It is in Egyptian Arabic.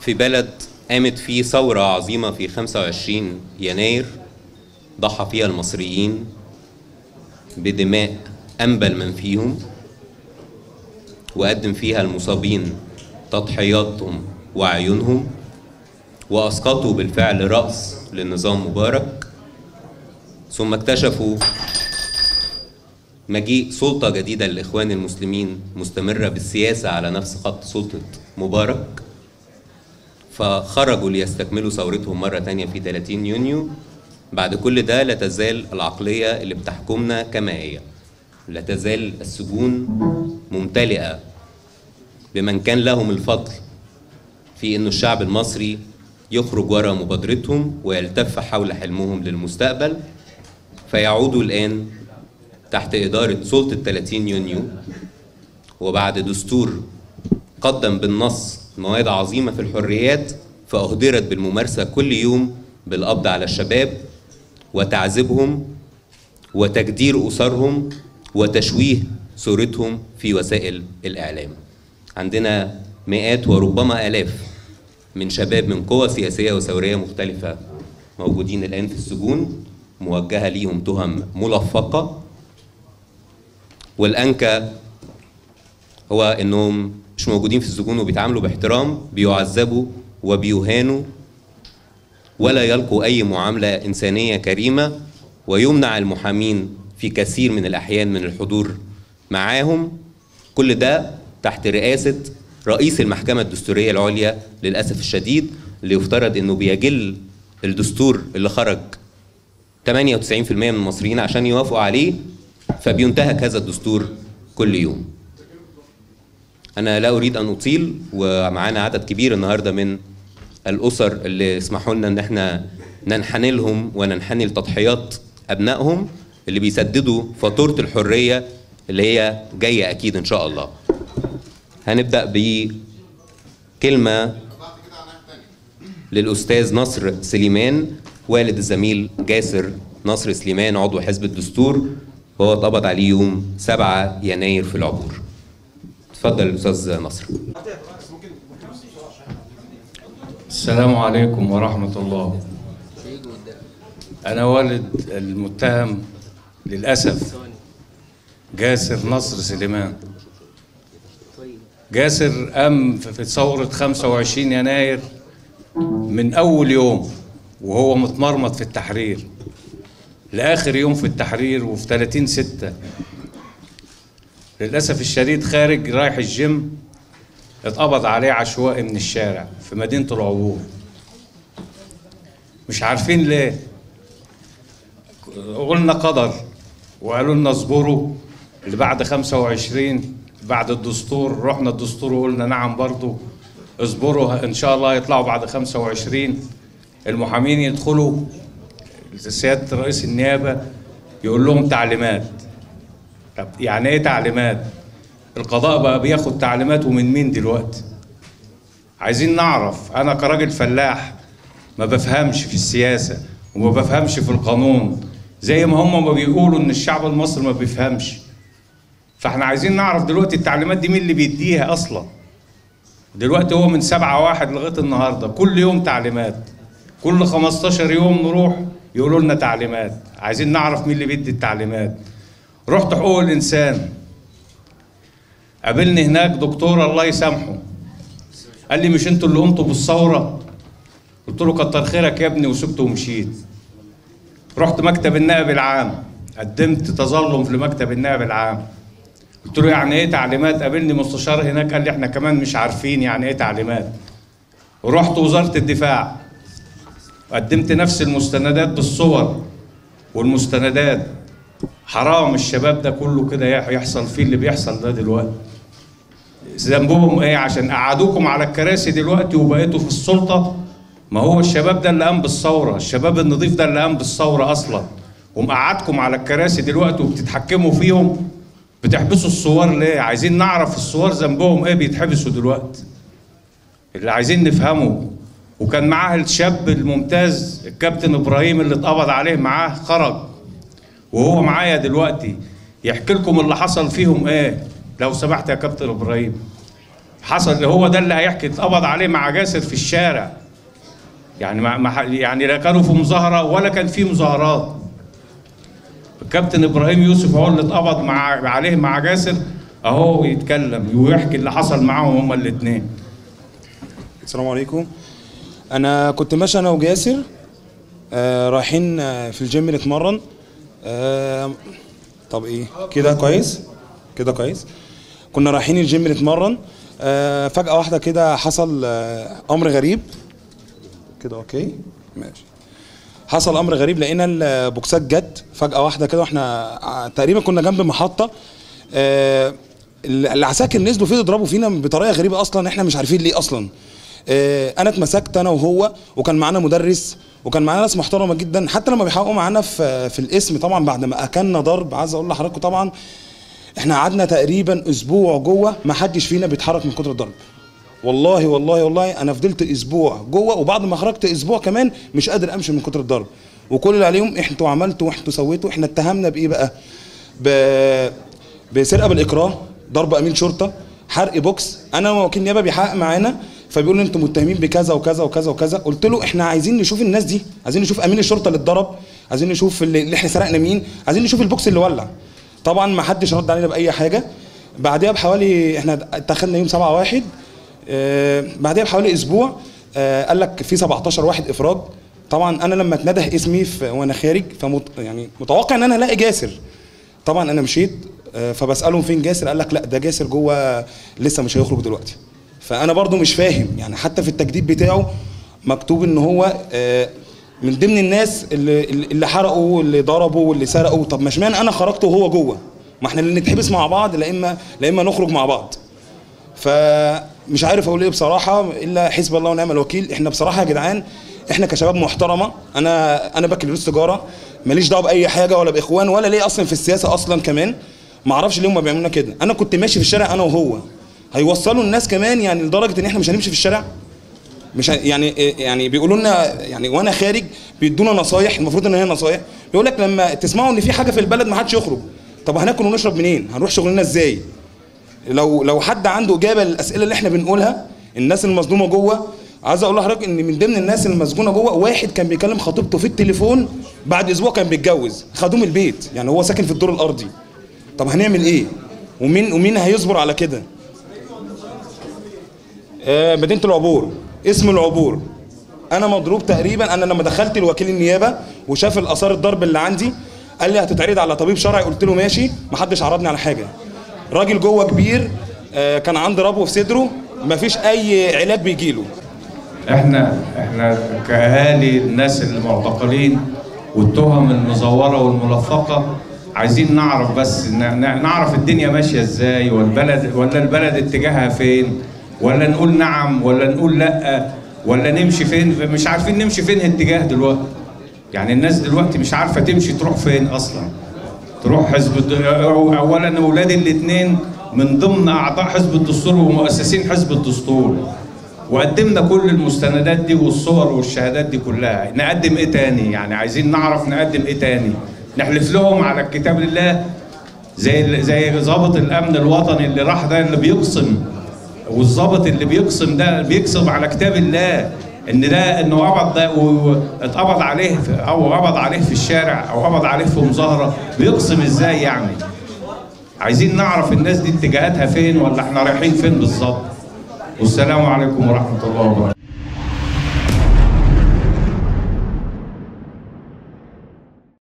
في بلد قامت فيه ثورة عظيمة في 25 يناير ضحى فيها المصريين بدماء أنبل من فيهم وقدم فيها المصابين تضحياتهم وعيونهم وأسقطوا بالفعل رأس للنظام مبارك ثم اكتشفوا مجيء سلطة جديدة للإخوان المسلمين مستمرة بالسياسة على نفس خط سلطة مبارك فخرجوا ليستكملوا ثورتهم مرة تانية في 30 يونيو بعد كل ده لا تزال العقلية اللي بتحكمنا كما هي لا تزال السجون ممتلئة بمن كان لهم الفضل في انه الشعب المصري يخرج وراء مبادرتهم ويلتف حول حلمهم للمستقبل فيعودوا الآن تحت إدارة سلطة 30 يونيو وبعد دستور قدم بالنص مواد عظيمة في الحريات فأهدرت بالممارسة كل يوم بالقبض على الشباب وتعذيبهم وتجدير أسرهم وتشويه صورتهم في وسائل الإعلام عندنا مئات وربما آلاف من شباب من قوى سياسية وثورية مختلفة موجودين الآن في السجون موجهة ليهم تهم ملفقة والأنكى هو إنهم مش موجودين في السجون وبيتعاملوا باحترام بيعذبوا وبيهانوا ولا يلقوا أي معاملة إنسانية كريمة ويمنع المحامين في كثير من الأحيان من الحضور معاهم كل ده تحت رئاسة رئيس المحكمة الدستورية العليا للأسف الشديد اللي يفترض إنه بيجل الدستور اللي خرج 98% من المصريين عشان يوافقوا عليه فبينتهك هذا الدستور كل يوم أنا لا أريد أن أطيل ومعانا عدد كبير النهاردة من الأسر اللي اسمحوا لنا إن إحنا ننحني لهم وننحني لتضحيات أبنائهم اللي بيسددوا فاتورة الحرية اللي هي جاية أكيد إن شاء الله هنبدأ بكلمة للأستاذ نصر سليمان والد الزميل جاسر نصر سليمان عضو حزب الدستور وهو اتقبض عليه يوم 7 يناير في العبور اتفضل الأستاذ نصر السلام عليكم ورحمة الله أنا والد المتهم للأسف جاسر نصر سليمان جاسر قام في ثورة 25 يناير من أول يوم وهو متمرمط في التحرير لآخر يوم في التحرير وفي 30 ستة للأسف الشديد خارج رايح الجيم اتقبض عليه عشوائي من الشارع في مدينة العبور مش عارفين ليه قلنا قدر وقالوا لنا اصبروا اللي بعد 25 بعد الدستور رحنا الدستور وقلنا نعم برضو اصبروا ان شاء الله يطلعوا بعد 25 المحامين يدخلوا سيادة رئيس النيابة يقول لهم تعليمات طب يعني ايه تعليمات القضاء بقى بياخد تعليماته من مين دلوقتي عايزين نعرف انا كراجل فلاح ما بفهمش في السياسة وما بفهمش في القانون زي ما هم ما بيقولوا ان الشعب المصري ما بيفهمش فاحنا عايزين نعرف دلوقتي التعليمات دي مين اللي بيديها اصلا دلوقتي هو من سبعة واحد لغاية النهاردة كل يوم تعليمات كل 15 يوم نروح يقولوا لنا تعليمات عايزين نعرف مين اللي بيدي التعليمات رحت حقوق الانسان قابلني هناك دكتور الله يسامحه قال لي مش انتوا اللي قمتوا بالثوره قلت له كتر خيرك يا ابني وسبته ومشيت رحت مكتب النائب العام قدمت تظلم في مكتب النائب العام قلت له يعني ايه تعليمات قابلني مستشار هناك قال لي احنا كمان مش عارفين يعني ايه تعليمات ورحت وزاره الدفاع قدمت نفس المستندات بالصور والمستندات حرام الشباب ده كله كده يحصل فيه اللي بيحصل ده دلوقتي ذنبهم ايه عشان قعدوكم على الكراسي دلوقتي وبقيتوا في السلطه ما هو الشباب ده اللي قام بالثوره الشباب النظيف ده اللي قام بالثوره اصلا ومقعدكم على الكراسي دلوقتي وبتتحكموا فيهم بتحبسوا الصور ليه عايزين نعرف الصور ذنبهم ايه بيتحبسوا دلوقتي اللي عايزين نفهمه وكان معاه الشاب الممتاز الكابتن ابراهيم اللي اتقبض عليه معاه خرج وهو معايا دلوقتي يحكي لكم اللي حصل فيهم ايه لو سمحت يا كابتن ابراهيم حصل هو ده اللي هيحكي اتقبض عليه مع جاسر في الشارع يعني ما ما ح- يعني لا كانوا في مظاهره ولا كان في مظاهرات الكابتن ابراهيم يوسف هو اللي اتقبض مع عليه مع جاسر اهو يتكلم ويحكي اللي حصل معاهم هما الاثنين السلام عليكم انا كنت ماشي انا وجاسر آه رايحين آه، في الجيم نتمرن آه طب ايه كده كويس كده كويس كنا رايحين الجيم نتمرن آه فجأة واحدة كده حصل آه امر غريب كده اوكي ماشي حصل امر غريب لقينا البوكسات جت فجأة واحدة كده واحنا ع- تقريبا كنا جنب محطة آه العساكر نزلوا فيه يضربوا فينا بطريقة غريبة اصلا احنا مش عارفين ليه اصلا آه، انا اتمسكت انا وهو وكان معانا مدرس وكان معانا ناس محترمه جدا حتى لما بيحققوا معانا في في الاسم طبعا بعد ما اكلنا ضرب عايز اقول لحضراتكم طبعا احنا قعدنا تقريبا اسبوع جوه ما حدش فينا بيتحرك من كتر الضرب والله والله والله انا فضلت اسبوع جوه وبعد ما خرجت اسبوع كمان مش قادر امشي من كتر الضرب وكل اللي عليهم انتوا عملتوا وانتوا سويتوا احنا اتهمنا بايه بقى ب... بسرقه بالاكراه ضرب امين شرطه حرق بوكس انا وكيل نيابه بيحقق معانا فبيقول لي انتوا متهمين بكذا وكذا وكذا وكذا قلت له احنا عايزين نشوف الناس دي عايزين نشوف امين الشرطه اللي اتضرب عايزين نشوف اللي, اللي احنا سرقنا مين عايزين نشوف البوكس اللي ولع طبعا ما حدش رد علينا باي حاجه بعدها بحوالي احنا اتخذنا يوم 7 واحد آه بعدها بحوالي اسبوع آه قال لك في 17 واحد افراج طبعا انا لما اتنده اسمي في وانا خارج فمت يعني متوقع ان انا الاقي جاسر طبعا انا مشيت آه، فبسالهم فين جاسر قال لك لا ده جاسر جوه لسه مش هيخرج دلوقتي فانا برضو مش فاهم يعني حتى في التجديد بتاعه مكتوب ان هو آه، من ضمن الناس اللي اللي حرقوا واللي ضربوا واللي سرقوا طب ما اشمعنى انا خرجت وهو جوه ما احنا اللي نتحبس مع بعض لا اما لا اما نخرج مع بعض فمش عارف اقول ايه بصراحه الا حسب الله ونعم الوكيل احنا بصراحه يا جدعان احنا كشباب محترمه انا انا بكالوريوس تجاره ماليش دعوه باي حاجه ولا باخوان ولا ليه اصلا في السياسه اصلا كمان ما اعرفش ليه هم بيعملونا كده انا كنت ماشي في الشارع انا وهو هيوصلوا الناس كمان يعني لدرجه ان احنا مش هنمشي في الشارع مش ه- يعني يعني بيقولوا لنا يعني وانا خارج بيدونا نصايح المفروض ان هي نصايح بيقول لك لما تسمعوا ان في حاجه في البلد ما حدش يخرج طب هناكل ونشرب منين هنروح شغلنا ازاي لو لو حد عنده اجابه للاسئله اللي احنا بنقولها الناس المظلومه جوه عايز اقول لحضرتك ان من ضمن الناس المسجونه جوه واحد كان بيكلم خطيبته في التليفون بعد اسبوع كان بيتجوز خدوه من البيت يعني هو ساكن في الدور الارضي طب هنعمل ايه ومين ومين هيصبر على كده آه مدينه العبور اسم العبور انا مضروب تقريبا انا لما دخلت لوكيل النيابه وشاف الاثار الضرب اللي عندي قال لي هتتعرض على طبيب شرعي قلت له ماشي محدش عرضني على حاجه راجل جوه كبير آه كان عنده ربو في صدره مفيش اي علاج بيجيله احنا احنا كاهالي الناس المعتقلين والتهم المزوره والملفقه عايزين نعرف بس ن- ن- نعرف الدنيا ماشيه ازاي والبلد ولا البلد اتجاهها فين ولا نقول نعم ولا نقول لا ولا نمشي فين مش عارفين نمشي فين اتجاه دلوقتي يعني الناس دلوقتي مش عارفه تمشي تروح فين اصلا تروح حزب الد... أو- اولا اولادي الاثنين من ضمن اعضاء حزب الدستور ومؤسسين حزب الدستور وقدمنا كل المستندات دي والصور والشهادات دي كلها نقدم ايه تاني يعني عايزين نعرف نقدم ايه تاني نحلف لهم على الكتاب لله زي زي ضابط الامن الوطني اللي راح ده اللي بيقسم والضابط اللي بيقسم ده بيقسم على كتاب الله ان ده انه قبض ده واتقبض عليه في- او قبض عليه في الشارع او قبض عليه في مظاهره بيقسم ازاي يعني عايزين نعرف الناس دي اتجاهاتها فين ولا احنا رايحين فين بالظبط والسلام عليكم ورحمه الله وبركاته